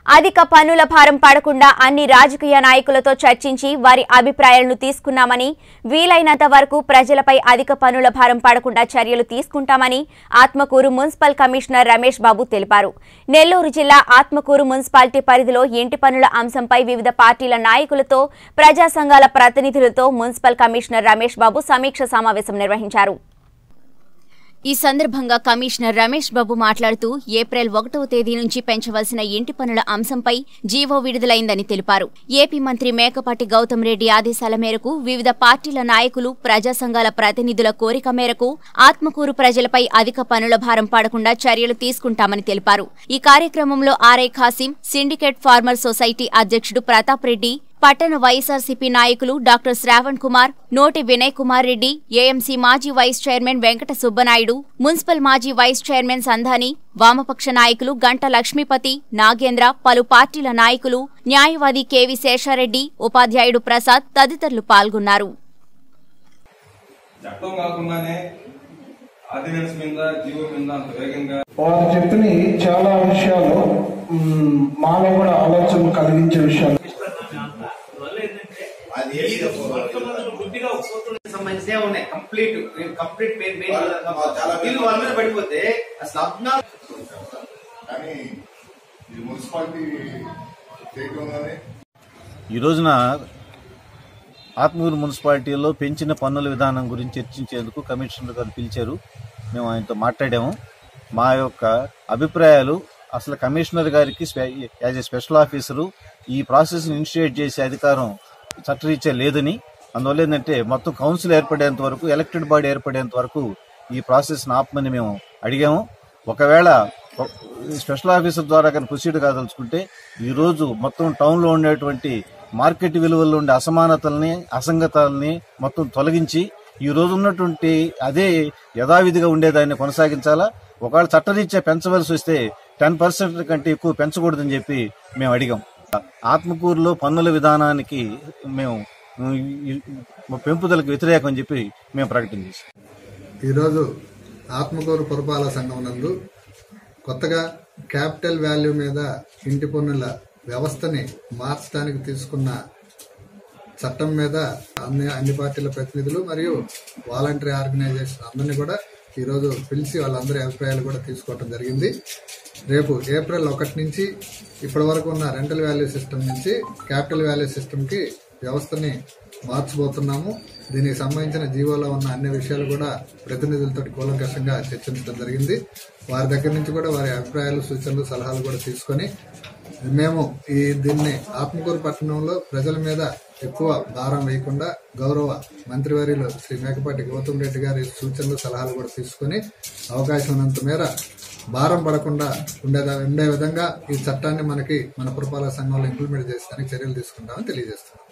అధిక పన్నుల భారం పడకుండా అన్ని రాజకీయ నాయకులతో చర్చించి వారి అభిప్రాయాలను తీసుకున్నామని వీలైనంత వరకు ప్రజలపై అధిక పన్నుల భారం పడకుండా చర్యలు తీసుకుంటామని ఆత్మకూరు మున్సిపల్ కమిషనర్ రమేష్ బాబు తెలిపారు నెల్లూరు జిల్లా ఆత్మకూరు మున్సిపాలిటీ పరిధిలో ఇంటి పన్నుల అంశంపై వివిధ పార్టీల నాయకులతో ప్రజా సంఘాల ప్రతినిధులతో మున్సిపల్ కమిషనర్ రమేష్ బాబు సమీక్ష సమావేశం నిర్వహించారు ఈ సందర్భంగా కమిషనర్ రమేష్ బాబు మాట్లాడుతూ ఏప్రిల్ ఒకటవ తేదీ నుంచి పెంచవలసిన ఇంటి పనుల అంశంపై జీవో విడుదలైందని తెలిపారు ఏపీ మంత్రి మేకపాటి గౌతమ్ రెడ్డి ఆదేశాల మేరకు వివిధ పార్టీల నాయకులు ప్రజా సంఘాల ప్రతినిధుల కోరిక మేరకు ఆత్మకూరు ప్రజలపై అధిక పనుల భారం పడకుండా చర్యలు తీసుకుంటామని తెలిపారు ఈ కార్యక్రమంలో RI Khasim syndicate farmer society అధ్యక్షుడు ప్రతాప్ రెడ్డి పట్టణ వైఎస్ఆర్సీపీ నాయకులు డాక్టర్ శ్రావణ్ కుమార్ నోటి వినయ్ కుమార్ రెడ్డి ఏఎంసీ మాజీ vice chairman Venkata Subbanaidu municipal మాజీ వైస్ చైర్మన్ సంధాని వామపక్ష నాయకులు గంట లక్ష్మీపతి నాగేంద్ర పలు పార్టీల నాయకులు న్యాయవాది కెవి శేషారెడ్డి ఉపాధ్యాయుడు ప్రసాద్ తదితరులు పాల్గొన్నారు చట్టం కాకుండానే ఆర్డినెన్స్ మీద జీవో మీద అంత వేగంగా వారు చెప్పిన చాలా విషయాలు మ్, మాలో కూడా ఆలోచన కలిగించే విషయాలు సంబంధించిన ఉన్నాయి కంప్లీట్ కంప్లీట్ మెయిన్ మెయిన్ చాలా బిల్ వాళ్ళ మీద పడిపోతే అసలు అబ్నా కానీ ఈ మున్సిపాలిటీ చేయడంలోనే ఈ రోజున ఆత్మూరు మున్సిపాలిటీలో పెంచిన పన్నుల విధానం గురించి చర్చించేందుకు కమిషనర్ గారు పిలిచారు మేము ఆయనతో మాట్లాడాము మా యొక్క అభిప్రాయాలు అసలు కమిషనర్ గారికి యాజ్ ఎ స్పెషల్ ఆఫీసరు ఈ ప్రాసెస్ ఇనిషియేట్ చేసే అధికారం చట్టరీత్యా లేదని అందువల్ల ఏంటంటే మొత్తం కౌన్సిల్ ఏర్పడేంత వరకు ఎలక్టెడ్ బాడీ ఏర్పడేంత వరకు ఈ ప్రాసెస్ ఆపమని మేము అడిగాము ఒకవేళ ఒ- ఈ స్పెషల్ ఆఫీసర్ ద్వారా కానీ ప్రొసీడ్ కాదలుచుకుంటే ఈ రోజు మొత్తం టౌన్ లో ఉండేటువంటి మార్కెట్ విలువల్లో ఉండే అసమానతల్ని అసంగతాలని మొత్తం తొలగించి ఈ రోజు ఉన్నటువంటి అదే యథావిధిగా ఉండేదాన్ని కొనసాగించాలా ఒకవేళ చట్టరీత్యా పెంచవలసి వస్తే టెన్ పర్సెంట్ కంటే ఎక్కువ పెంచకూడదని చెప్పి మేము అడిగాం ఆత్మకూరులో పన్నుల విధానానికి మేము ఈ- ఈ పెంపుదలకు వ్యతిరేకం అని చెప్పి మేము ప్రకటన చేశాం ఈరోజు ఆత్మకూరు పురపాలక సంఘం నందు కొత్తగా క్యాపిటల్ వాల్యూ మీద ఇంటి పన్నుల వ్యవస్థని మార్చడానికి తీసుకున్న చట్టం మీద అన్ని అన్ని పార్టీల ప్రతినిధులు మరియు వాలంటరీ ఆర్గనైజేషన్ అందరినీ కూడా ఈరోజు పిలిచి వాళ్ళందరి అభిప్రాయాలు కూడా తీసుకోవడం జరిగింది రేపు ఏప్రిల్ ఒకటి నుంచి ఇప్పటి వరకు ఉన్న రెంటల్ వాల్యూ సిస్టమ్ నుంచి క్యాపిటల్ వాల్యూ సిస్టమ్కి వ్యవస్థని మార్చబోతున్నాము దీనికి సంబంధించిన జీవోలో ఉన్న అన్ని విషయాలు కూడా ప్రతినిధులతో కూలంకషంగా చర్చించడం జరిగింది వారి దగ్గర నుంచి కూడా వారి అభిప్రాయాలు సూచనలు సలహాలు కూడా తీసుకొని మేము ఈ దీన్ని ఆత్మకూరు పట్టణంలో ప్రజల మీద ఎక్కువ భారం వేయకుండా గౌరవ మంత్రివర్యులు శ్రీ మేకపాటి గౌతమ్ రెడ్డి గారి సూచనలు సలహాలు కూడా తీసుకొని అవకాశం ఉన్నంత మేర భారం పడకుండా ఉండేదా ఉండే విధంగా ఈ చట్టాన్ని మనకి మన పురపాలక సంఘంలో ఇంప్లిమెంట్ చేసేదానికి చర్యలు తీసుకుంటామని తెలియజేస్తున్నాం